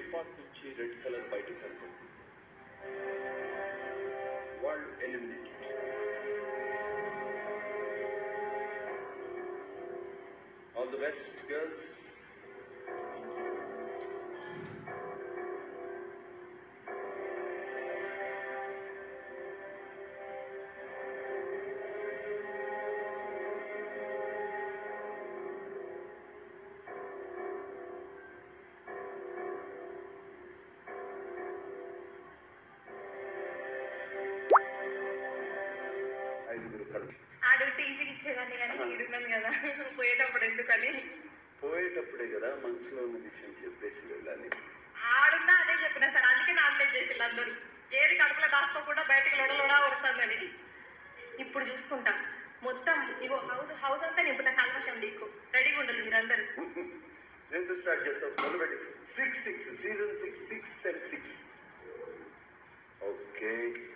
part నుంచి red colour బయటకు కనపడుతుంది వాళ్ళు eliminated all the best girls ఐదుగురు కలిసి ఆడుంటే ఈజీగా ఇచ్చేదాన్ని కానీ ఈడున్నాను కదా పోయేటప్పుడు ఎందుకని పోయేటప్పుడే కదా మనసులో ఉన్న విషయం చెప్పేసి వెళ్ళాలి ఆడున్నా అదే చెప్పిన సార్ అందుకే నామినేట్ చేసిల్లు అందరూ ఏది కడుపులో దాచుకోకుండా బయటకు లొడలోడా కొడుతుందని ఇప్పుడు చూసుకుంటా మొత్తం ఇగో హౌస్ హౌస్ అంతా నింపుతా కల్మషం నీకు రెడీగా ఉండాలి మీరందరూ ఎంత స్టార్ట్ చేస్తాం మొదలుపెట్టి six six season six six and six okay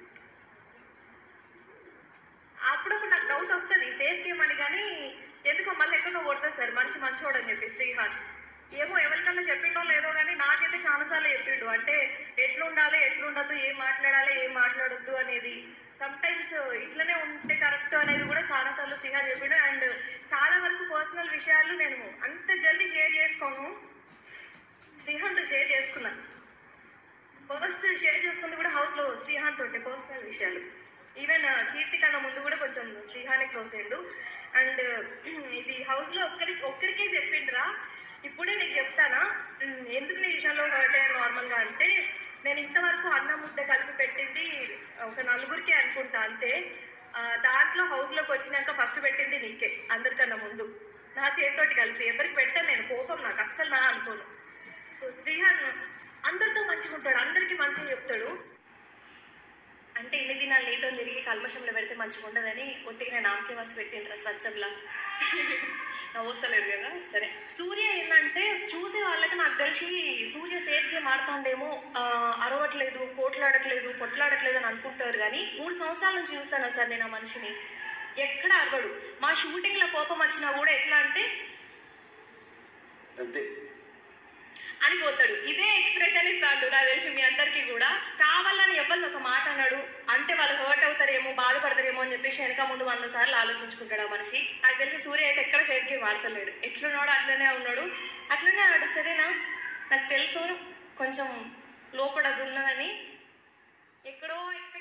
అప్పుడప్పుడు నాకు డౌట్ వస్తుంది సేఫ్ గేమ్ అని కానీ ఎందుకో మళ్ళీ ఎక్కడో కొడుతుంది సార్ మనిషి మంచోడు అని చెప్పి శ్రీహాన్ ఏమో ఎవరికన్నా చెప్పిండో లేదో కానీ నాకైతే చాలాసార్లు చెప్పిండు అంటే ఎట్లుండాలి ఎట్లుండదు ఏం మాట్లాడాలి ఏం మాట్లాడొద్దు అనేది సమ్ టైమ్స్ ఇట్లనే ఉంటే కరెక్ట్ అనేది కూడా చాలాసార్లు శ్రీహాన్ చెప్పిండు అండ్ చాలా వరకు పర్సనల్ విషయాలు నేను అంత జల్దీ షేర్ చేసుకోను శ్రీహాన్తో షేర్ చేసుకున్నాను ఫస్ట్ షేర్ చేసుకుంది కూడా హౌస్ లో శ్రీహాన్ తోటే పర్సనల్ విషయాలు ఈవెన్ కీర్తి కన్నా ముందు కూడా కొంచెం శ్రీహానే క్లోజ్ అయ్యిండు అండ్ ఇది హౌస్ లో ఒక్కరి ఒక్కరికే చెప్పిండ్రా ఇప్పుడే నీకు చెప్తానా ఉమ్, ఎందుకు నీ విషయంలో హర్ట్ అయ్యాను నార్మల్ గా అంటే నేను ఇంతవరకు అన్నం ముద్ద కలిపి పెట్టింది ఒక నలుగురికి అనుకుంటా అంతే ఆ, దాంట్లో హౌస్ లోకి వచ్చినాక ఫస్ట్ పెట్టింది నీకే అందరికన్నా ముందు నా చేతితోటి కలిపి ఎవరికి పెట్టాను నేను కోపం నాకు అస్సలు నా అనుకోను సో శ్రీహాన్ అందరితో మంచిగా ఉంటాడు అందరికీ మంచిగా చెప్తాడు అంటే ఇన్ని దినాలు నీతో తిరిగి కల్మషంలో పెడితే మంచిగా ఉండదని ఒట్టిగా నేను ఆకే వాసి పెట్టిండ్రా సత్యంలా నవ్వలేదు కదా సరే సూర్య ఏంటంటే చూసే వాళ్ళకి నాకు తెలిసి సూర్య సేఫ్ గేమ్ ఆడుతాండేమో ఆ, అరవట్లేదు పోట్లాడట్లేదు పొట్లాడట్లేదు అని అనుకుంటారు కానీ మూడు సంవత్సరాల నుంచి చూస్తాను సార్ నేను ఆ మనిషిని ఎక్కడ అరవడు మా షూటింగ్లో కోపం వచ్చినా కూడా ఎట్లా అంటే అంతే అని పోతాడు ఇదే ఎక్స్ప్రెషన్ ఇస్తాడు నాకు తెలిసి మీ అందరికీ కూడా కావాలని ఎవరిని ఒక మాట అన్నాడు అంటే వాళ్ళు హర్ట్ అవుతారేమో బాధపడతారేమో అని చెప్పేసి వెనక ముందు వంద సార్లు ఆలోచించుకుంటాడు ఆ మనిషి నాకు తెలిసి సూర్య అయితే ఎక్కడ సేఫ్ గేమ్ ఆడతలేడు ఎట్లున్నాడో అట్లనే ఉన్నాడు అట్లనే ఆడు సరేనా నాకు తెలుసు కొంచెం లోపల అది ఉన్నదని ఎక్కడో